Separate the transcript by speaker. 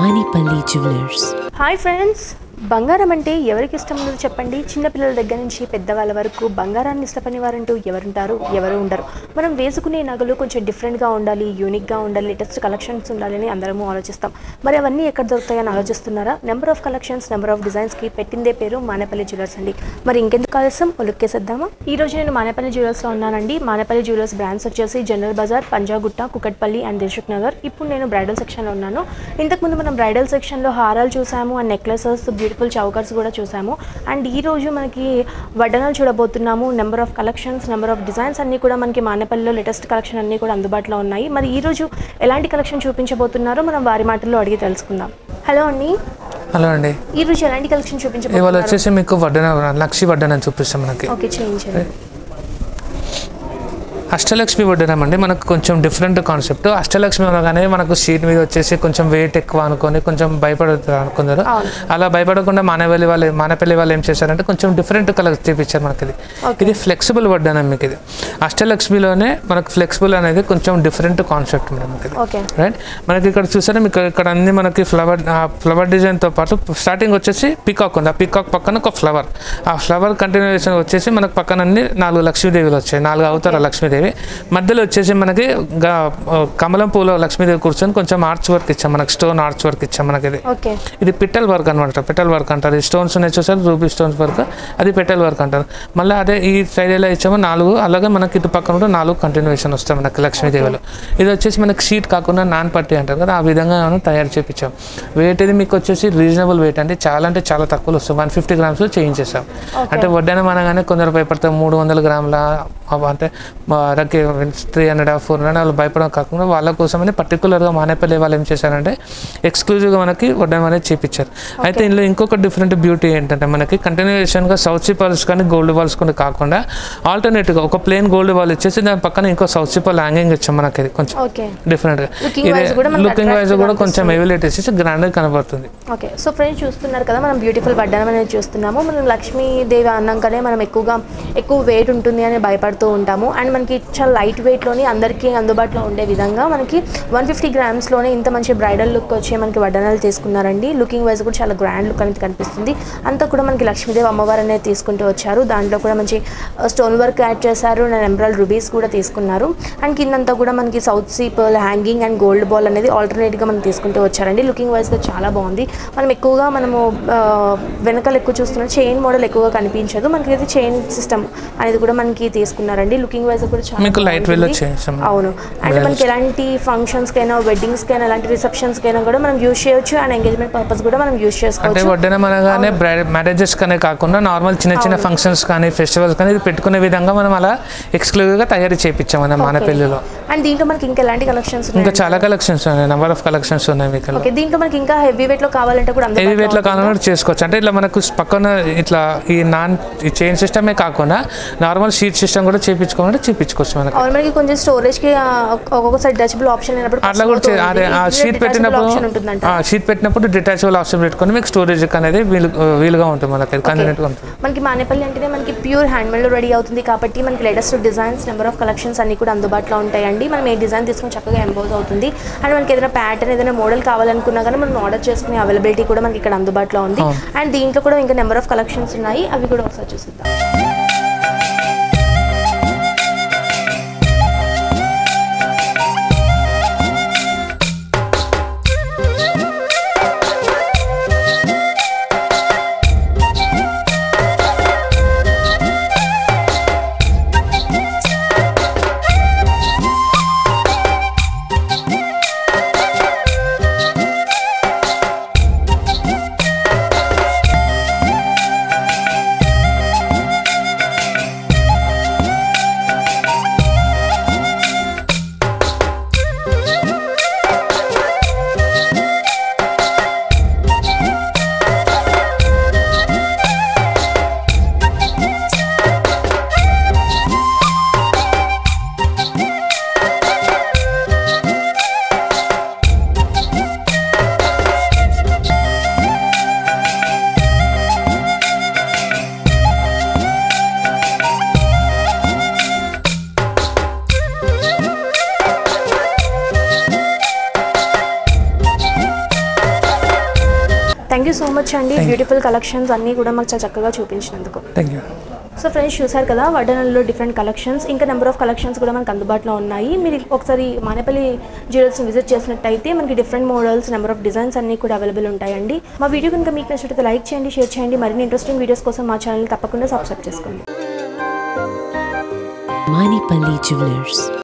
Speaker 1: Manipali Jewelers.
Speaker 2: Hi friends బంగారం అంటే ఎవరికి ఇష్టం ఉండదు చెప్పండి చిన్నపిల్లల దగ్గర నుంచి పెద్దవాళ్ళ వరకు బంగారాన్ని ఇష్టపడిన వారంటూ ఎవరుంటారు ఎవరు ఉండరు మనం వేసుకునే నగలు కొంచెం డిఫరెంట్గా ఉండాలి యూనిక్గా ఉండాలి లేటెస్ట్ కలెక్షన్స్ ఉండాలని అందరము ఆలోచిస్తాం మరి అవన్నీ ఎక్కడ దొరుకుతాయని ఆలోచిస్తున్నారా number of collections number of డిజైన్స్కి పెట్టిందే పేరు మానేపల్లి జ్యువెలర్స్ అండి మరి ఇంకెందుకు ఆలస్యం ఒలుక్కేసేద్దామా ఈ రోజు నేను మానేపల్లి జ్యువెలర్స్లో ఉన్నానండి మానేపల్లి జ్యువెలర్స్ బ్రాండ్స్ వచ్చేసి general Bazaar Panjagutta Kukatpally and Dilsukhnagar ఇప్పుడు నేను బ్రైడల్ సెక్షన్లో ఉన్నాను ఇంతకుముందు మనం బ్రైడల్ సెక్షన్లో హారాలు చూసాము అండ్ నెక్లెసెస్ బ్యూటిఫుల్ చౌకర్స్ కూడా చూసాము అండ్ ఈ రోజు మనకి వడ్డనాలు చూడబోతున్నాము number of collections number of designs అన్నీ కూడా మనకి మానేపల్లిలో లేటెస్ట్ కలెక్షన్ అన్నీ కూడా అందుబాటులో ఉన్నాయి మరి ఈ రోజు ఎలాంటి కలెక్షన్ చూపించబోతున్నారో మనం వారి మాటల్లో అడిగి తెలుసుకుందాం హలో అండి
Speaker 3: హలో అండి
Speaker 2: ఈ రోజు ఎలాంటి కలెక్షన్
Speaker 3: ఇవాళ
Speaker 2: చూపించబోతున్నారు
Speaker 3: వచ్చేసి మీకు వడ్డన లక్షి వడ్డన చూపిస్తాం మనకి
Speaker 2: ఓకే చేయించండి
Speaker 3: అష్టలక్ష్మి వడ్డనం అండి మనకు కొంచెం డిఫరెంట్ కాన్సెప్ట్ అష్టలక్ష్మి అనగానే మనకు షీట్ మీద వచ్చేసి కొంచెం వెయిట్ ఎక్కువ అనుకొని కొంచెం భయపడుతారు అనుకున్నారు
Speaker 2: అవును.
Speaker 3: అలా భయపడకుండా మానవల్లి వాళ్ళు మానపల్లి వాళ్ళు ఏం చేశారంటే కొంచెం డిఫరెంట్ కలర్ చూపించారు మనకి ఇది ఇది ఫ్లెక్సిబుల్ వడ్డనం మీకు ఇది అష్టలక్ష్మిలోనే మనకు ఫ్లెక్సిబుల్ అనేది కొంచెం డిఫరెంట్ కాన్సెప్ట్ మనకి ఇది
Speaker 2: ఓకే
Speaker 3: రైట్ మనకి ఇక్కడ చూసారా మీకు ఇక్కడ అన్ని మనకి ఫ్లవర్ ఫ్లవర్ డిజైన్తో పాటు స్టార్టింగ్ వచ్చేసి పికాక్ ఉంది ఆ పికాక్ పక్కన ఒక ఫ్లవర్ ఆ ఫ్లవర్ కంటిన్యూషన్ వచ్చేసి మనకు పక్కన అన్ని నాలుగు లక్ష్మీదేవిలు వచ్చాయి నాలుగు అవతార లక్ష్మీదేవి మధ్యలో వచ్చేసి మనకి గా- కమలం పూలో లక్ష్మీదేవి కూర్చొని కొంచెం ఆర్చ్ వర్క్ ఇచ్చాం మనకి స్టోన్ ఆర్చ్ వర్క్ ఇచ్చాం మనకి ఇది
Speaker 2: ఓకే
Speaker 3: ఇది పిట్టల్ వర్క్ అనమాట పిట్టల్ వర్క్ అంటారు ఈ స్టోన్స్ ఉన్నాయి చూసారు రూబీ స్టోన్స్ వర్క్ అది పిట్టల్ వర్క్ అంటారు మళ్ళీ అదే ఈ సైడ్ ఎలా ఇచ్చామో నాలుగు అలాగే మనకి ఇటు పక్కన కూడా నాలుగు కంటిన్యూషన్ వస్తాయి మనకి లక్ష్మీదేవులు ఇది వచ్చేసి మనకి షీట్ కాకుండా నాన్ పట్టి అంటారు కదా ఆ విధంగా మనం తయారు చేపించాం వెయిట్ ఇది మీకు వచ్చేసి రీజనబుల్ వెయిట్ అండి చాలా అంటే చాలా తక్కువలో వస్తుంది వన్ ఫిఫ్టీ గ్రామ్స్ చేయించేసాం అంటే వడ్డానం అనగానే కొందరు భయపడతారు మూడు వందల గ్రాముల అవ- అంటే వాళ్ళకి త్రీ హండ్రెడ్ ఫోర్ హండ్రెడ్ వాళ్ళు భయపడడం కాకుండా వాళ్ళ కోసమని పర్టికులర్గా మానేపల్లి వాళ్ళు ఏం చేశారంటే ఎక్స్క్లూజివ్గా మనకి వడ్డానం అనేది చేపించారు అయితే ఇందులో ఇంకొక డిఫరెంట్ బ్యూటీ ఏంటంటే మనకి కంటిన్యూషన్గా సౌత్ పర్ల్స్ కానీ గోల్డ్ బాల్స్ కానీ కాకుండా ఆల్టర్నేట్గా ఒక ప్లేన్ గోల్డ్ బాల్ ఇచ్చేసి దాని పక్కన ఇంకో సౌత్ పర్ల్ హ్యాంగింగ్ ఇచ్చాం మనకి ఇది కొంచెం
Speaker 2: ఓకే
Speaker 3: డిఫరెంట్గా
Speaker 2: Looking
Speaker 3: ఇది
Speaker 2: wise కూడా మనకి
Speaker 3: లుకింగ్ వైజ్
Speaker 2: attractive
Speaker 3: కూడా కొంచెం
Speaker 2: అనిపిస్తుంది.
Speaker 3: ఎవిలేట్ వేసేసి గ్రాండ్గా కనబడుతుంది
Speaker 2: ఓకే సో ఫ్రెండ్స్ చూస్తున్నారు కదా మనం బ్యూటిఫుల్ వడ్డానం అనేది చూస్తున్నాము మనం లక్ష్మీదేవి అన్నాకనే మనం ఎక్కువగా ఎక్కువ వెయిట్ ఉంటుంది అని భయపడుతూ ఉంటాము అండ్ మనకి చాలా లైట్ వెయిట్లోని అందరికీ అందుబాటులో ఉండే విధంగా మనకి వన్ ఫిఫ్టీ గ్రామ్స్లోనే ఇంత మంచి బ్రైడల్ లుక్ వచ్చి మనకి వడ్డానాలు తీసుకున్నారండి లుకింగ్ వైజ్ కూడా చాలా గ్రాండ్ లుక్ అనేది కనిపిస్తుంది అంతా కూడా మనకి లక్ష్మీదేవి అమ్మవారు అనేది తీసుకుంటూ వచ్చారు దాంట్లో కూడా మంచి స్టోన్ వర్క్ యాడ్ చేశారు అండ్ ఎంబ్రాయిడ్ రూబీస్ కూడా తీసుకున్నారు అండ్ కిందంతా కూడా మనకి south sea pearl hanging and gold ball అనేది ఆల్టర్నేట్గా మనం తీసుకుంటూ వచ్చారండి లుకింగ్ వైజ్గా చాలా బాగుంది మనం ఎక్కువగా మనము ఆ, వెనకాల ఎక్కువ చూస్తున్న చైన్ మోడల్ ఎక్కువగా కనిపించదు మనకి అయితే చైన్ సిస్టమ్ అనేది కూడా మనకి తీసుకున్నారండి లుకింగ్ వైజ్ కూడా చాలా
Speaker 3: మీకు light weight లో
Speaker 2: బాగుంటుంది.
Speaker 3: చేసాం.
Speaker 2: అవును అంటే మనకి ఎలాంటి ఫంక్షన్స్కైనా వెడ్డింగ్స్కైనా ఎలాంటి రిసెప్షన్స్కైనా కూడా మనం యూస్ చేయొచ్చు అండ్ ఎంగేజ్మెంట్ పర్పస్ కూడా మనం యూస్
Speaker 3: అంటే
Speaker 2: చేసుకోవచ్చు
Speaker 3: వడ్డనం అనగానే మ్యారేజెస్ కానీ కాకుండా నార్మల్ చిన్న చిన్న ఫంక్షన్స్ కానీ ఫెస్టివల్స్ కానీ ఇది పెట్టుకునే విధంగా మనం అలా ఎక్స్క్లూజివ్గా తయారు చేయించాం మన మానపల్లిలో
Speaker 2: అండ్ దీంట్లో మనకి ఇంకా ఎలాంటి కలెక్షన్స్
Speaker 3: ఇంకా
Speaker 2: ఉన్నాయి
Speaker 3: చాలా కలెక్షన్స్ ఉన్నాయి నెంబర్ ఆఫ్ కలెక్షన్స్ ఉన్నాయి మీకు
Speaker 2: ఓకే దీంట్లో మనకి ఇంకా హెవీ వెయిట్ లో కావాలంటే కూడా
Speaker 3: హెవీ
Speaker 2: అందుబాటులో
Speaker 3: వెయిట్లో
Speaker 2: ఉంటుందా?
Speaker 3: కావాలన్నా చేసుకోవచ్చు అంటే ఇట్లా మనకు పక్కన ఇట్లా ఈ నాన్ ఈ చైన్ సిస్టమే కాకుండా నార్మల్ షీట్ సిస్టమ్ కూడా చేయించుకోవాలంటే చేయించుకోవచ్చు మనకి
Speaker 2: అవును మనకి కొంచెం స్టోరేజ్ కి ఆ, ఒక్కొక్కసారి డచబుల్ ఆప్షన్ అయినప్పుడు
Speaker 3: అట్లా కూడా చే- అదే ఆ షీట్ పెట్టినప్పుడు
Speaker 2: ఆప్షన్ ఉంటుందంట
Speaker 3: ఆ షీట్ పెట్టినప్పుడు డిటాచబుల్ ఆప్షన్ పెట్టుకొని మీకు స్టోరేజ్ అనేది వీలు వీలుగా ఉంటుంది మనకి కన్వీనియంట్గా ఉంటుంది
Speaker 2: మనకి మానేపల్లి అంటేనే మనకి ప్యూర్ హ్యాండ్మేడ్ లో రెడీ అవుతుంది కాబట్టి మనకి latest designs number of collections అన్ని కూడా అందుబాటులో ఉంటాయండి మనం ఏ డిజైన్ తీసుకుని చక్కగా ఎంపోజ్ అవుతుంది అండ్ మనకి ఏదైనా ప్యాటర్న్ ఏదైనా మోడల్ కావాలనుకున్నా కానీ మనం ఆర్డర్ చేసుకునే అవైలబిలిటీ కూడా మనకి ఇక్కడ అందుబాటులో ఉంది అండ్ దీంట్లో కూడా ఇంకా నెంబర్ ఆఫ్ కలెక్షన్స్ ఉన్నాయి అవి కూడా ఒకసారి చూసిద్దాం యూ సో మచ్ అండి బ్యూటిఫుల్ కలెక్షన్స్ అన్నీ కూడా మాకు చాలా చక్కగా చూపించినందుకు
Speaker 3: థ్యాంక్ యూ
Speaker 2: సో ఫ్రెండ్స్ చూసారు కదా వడ్డనల్లో డిఫరెంట్ కలెక్షన్స్ ఇంకా నెంబర్ ఆఫ్ కలెక్షన్స్ కూడా మనకు అందుబాటులో ఉన్నాయి మీరు ఒకసారి మానేపల్లి జ్యువెల్స్ని విజిట్ చేసినట్టయితే మనకి different models number of designs అన్నీ కూడా అవైలబుల్ ఉంటాయండి మా వీడియో కనుక మీకు నచ్చినట్లయితే లైక్ చేయండి షేర్ చేయండి మరిన్ని ఇంట్రెస్టింగ్ వీడియోస్ కోసం మా ఛానల్ తప్పకుండా సబ్స్క్రైబ్ చేసుకోండి
Speaker 1: Manipali Jewelers.